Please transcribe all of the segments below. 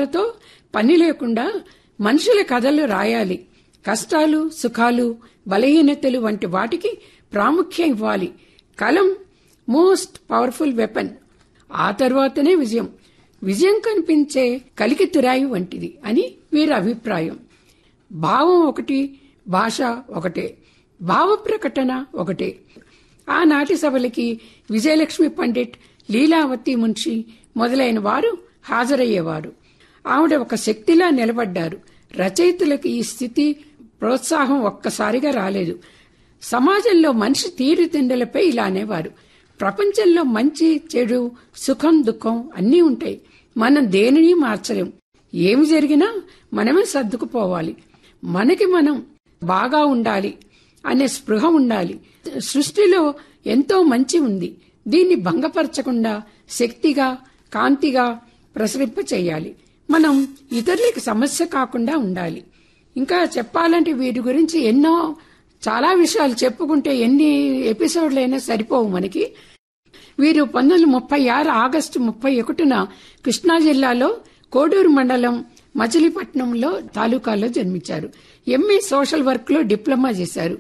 పుస్తకాలతో పని లేకుండా మనుషుల కథలు రాయాలి కష్టాలు సుఖాలు బలహీనతలు వంటి వాటికి ప్రాముఖ్యం ఇవ్వాలి కలం మోస్ట్ పవర్ఫుల్ వెపన్ ఆ తర్వాతనే విజయం విజయం కనిపించే కలికి తురాయి వంటిది అని వీరి అభిప్రాయం భావం ఒకటి భాష ఒకటే భావ ప్రకటన ఒకటే ఆనాటి సభలకి విజయలక్ష్మి పండిట్ లీలావతి మున్షి మొదలైన వారు హాజరయ్యేవారు ఆవిడ ఒక శక్తిలా నిలబడ్డారు రచయితలకు ఈ స్థితి ప్రోత్సాహం ఒక్కసారిగా రాలేదు సమాజంలో మనిషి తీరుతెండులపై ఇలా అనేవారు ప్రపంచంలో మంచి చెడు సుఖం దుఃఖం అన్నీ ఉంటాయి మనం దేనిని మార్చలేం ఏమి జరిగినా మనమే సర్దుకుపోవాలి మనకి మనం బాగా ఉండాలి అనే స్పృహ ఉండాలి సృష్టిలో ఎంతో మంచి ఉంది దీన్ని భంగపరచకుండా శక్తిగా కాంతిగా ప్రసరింప చేయాలి మనం ఇతరులకు సమస్య కాకుండా ఉండాలి ఇంకా చెప్పాలంటే వీటి గురించి ఎన్నో చాలా విషయాలు చెప్పుకుంటే ఎన్ని ఎపిసోడ్లైనా సరిపోవు మనకి వీరు పంతొమ్మిది ముప్పై ఆరు ఆగస్టు ముప్పై ఒకటిన కృష్ణా జిల్లాలో కోడూరు మండలం మచిలీపట్నంలో తాలూకాలో జన్మించారు ఎంఏ సోషల్ వర్క్ లో డిప్లొమా చేశారు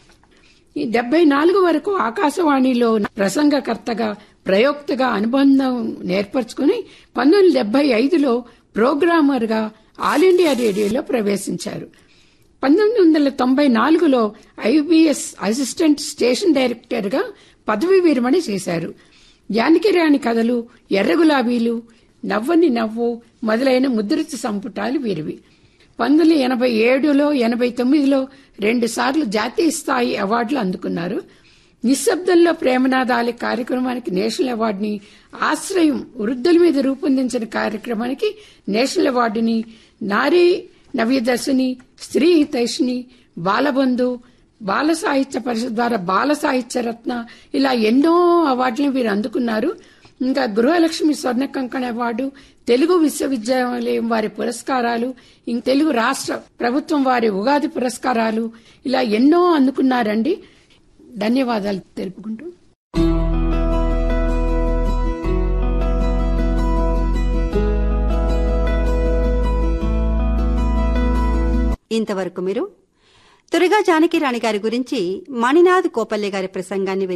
ఈ డెబ్బై నాలుగు వరకు ఆకాశవాణిలో ప్రసంగకర్తగా ప్రయోక్తగా అనుబంధం నేర్పరచుకుని పంతొమ్మిది డెబ్బై ఐదులో ప్రోగ్రామర్ గా ఆల్ ఇండియా రేడియోలో ప్రవేశించారు పంతొమ్మిది వందల తొంభై నాలుగులో ఐబీఎస్ అసిస్టెంట్ స్టేషన్ డైరెక్టర్ గా పదవి విరమణ చేశారు జానకిరాణి కథలు ఎర్ర గులాబీలు నవ్వని నవ్వు మొదలైన ముద్రిత సంపుటాలు వీరివి పంతొమ్మిది ఎనభై ఏడులో ఎనభై తొమ్మిదిలో రెండు సార్లు జాతీయ స్థాయి అవార్డులు అందుకున్నారు నిశ్శబ్దంలో ప్రేమనాదాలి కార్యక్రమానికి నేషనల్ అవార్డుని ఆశ్రయం వృద్ధుల మీద రూపొందించిన కార్యక్రమానికి నేషనల్ అవార్డుని నారీ నవ్యదర్శిని స్త్రీ హితైషిని బాలబంధు బాల సాహిత్య పరిషత్ ద్వారా బాల సాహిత్య రత్న ఇలా ఎన్నో అవార్డులను వీరు అందుకున్నారు ఇంకా గృహలక్ష్మి స్వర్ణ కంకణ అవార్డు తెలుగు విశ్వవిద్యాలయం వారి పురస్కారాలు ఇంక తెలుగు రాష్ట్ర ప్రభుత్వం వారి ఉగాది పురస్కారాలు ఇలా ఎన్నో అందుకున్నారండి ధన్యవాదాలు తెలుపుకుంటూ ఇంతవరకు మీరు తురగా జానకి రాణి గారి గురించి మణినాథ్ కోపల్లె గారి ప్రసంగాన్ని